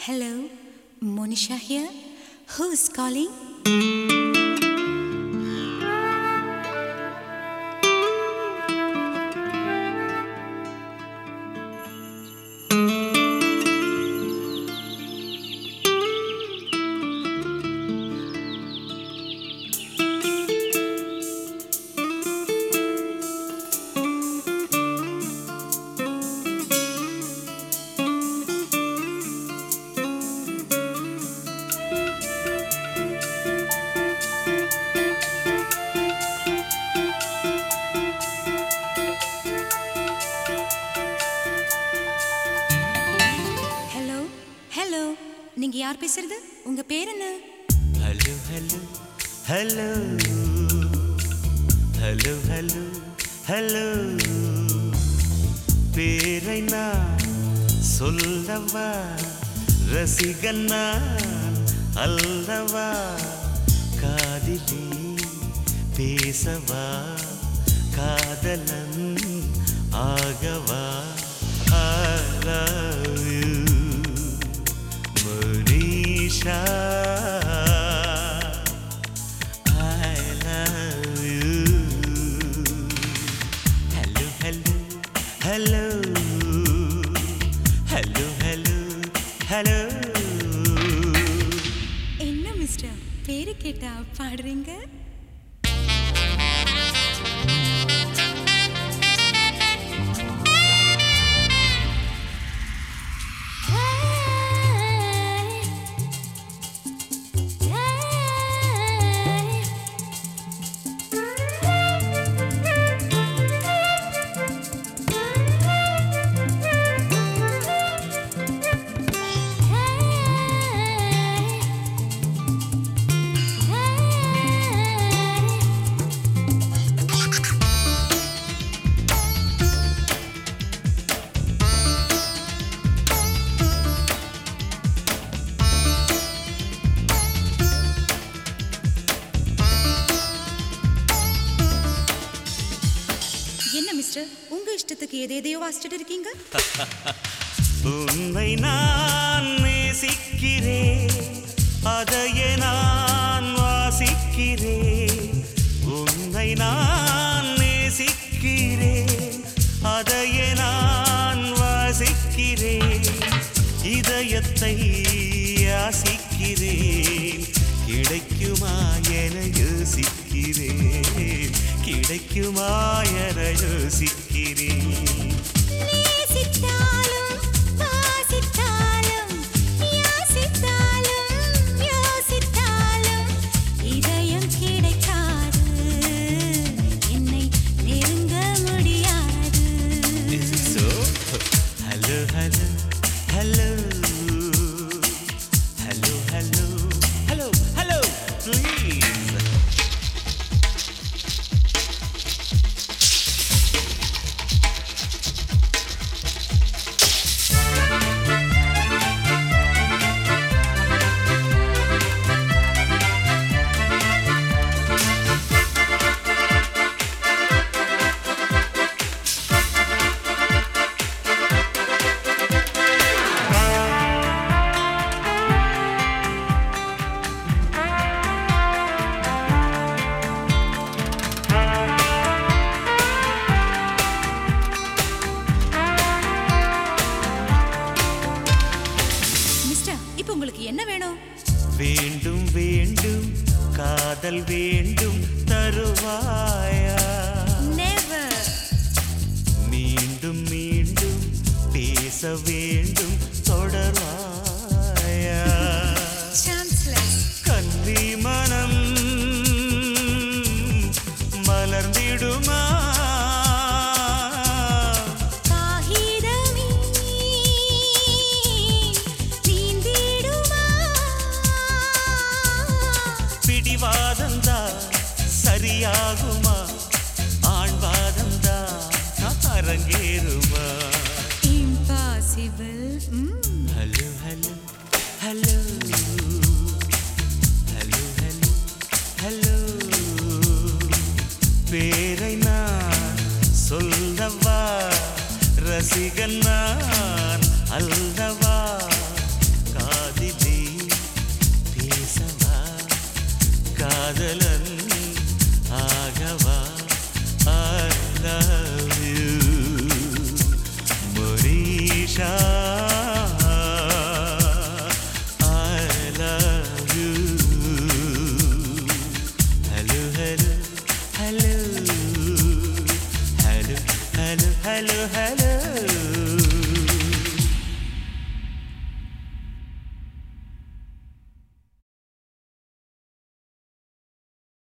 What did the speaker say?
Hello, Monisha here. Who's calling? Hello hello நீங்க யார் பேசுறது உங்க பேர் என்ன hello hello hello hello hello hello பேரை நான் சொல்லவா ரசிகன் நான் அல்லவா காதிலே பேசவா காதலன் ஆகவா I love you Manisha I love you Hello, hello, hello Hello, hello, hello என்ன மிஸ்டர் பேரு கேட்டா பாடுறீங்க என்ன மிஸ்டர் உங்க இஷ்டத்துக்கு எதை எதையோ வாசிச்சுட்டு இருக்கீங்க உன்னை நான் நேசிக்கிறேன் அதையே நான் வாசிக்கிறேன் உன்னை நான் நேசிக்கிறேன் அதையே நான் வாசிக்கிறேன் இதயத்தை யாசிக்கிறேன் கிடைக்குமா என யோசிக்கிறேன் கிடைக்குமா என யோசிக்கிறேன் நேசித்தாலும் வாசித்தாலும் யாசித்தாலும் யோசித்தாலும் இதயம் கிடைக்காது என்னை நெருங்க முடியாது Is it so? Hello, hello, hello. Hello, hello, hello, hello, please. Mister இப்போ உங்களுக்கு என்ன வேணும் வேண்டும் வேண்டும் காதல் வேண்டும் தருவாயா நெவர் மீண்டும் மீண்டும் பேச வேண்டும் தொடர்வாயா சான்ஸ்லெஸ் கன்னி மனம் மலர்ந்திடுமா காகிதமே நீந்திடுமா பிடிவாதந்தா சரியாகுமா ஆண்வாதந்தா அரங்கேறுமா impossible hello hello hello hello hello hello பேரை நான் சொல்லவா ரசிகன் நான் அல்லவா கா ஹலோ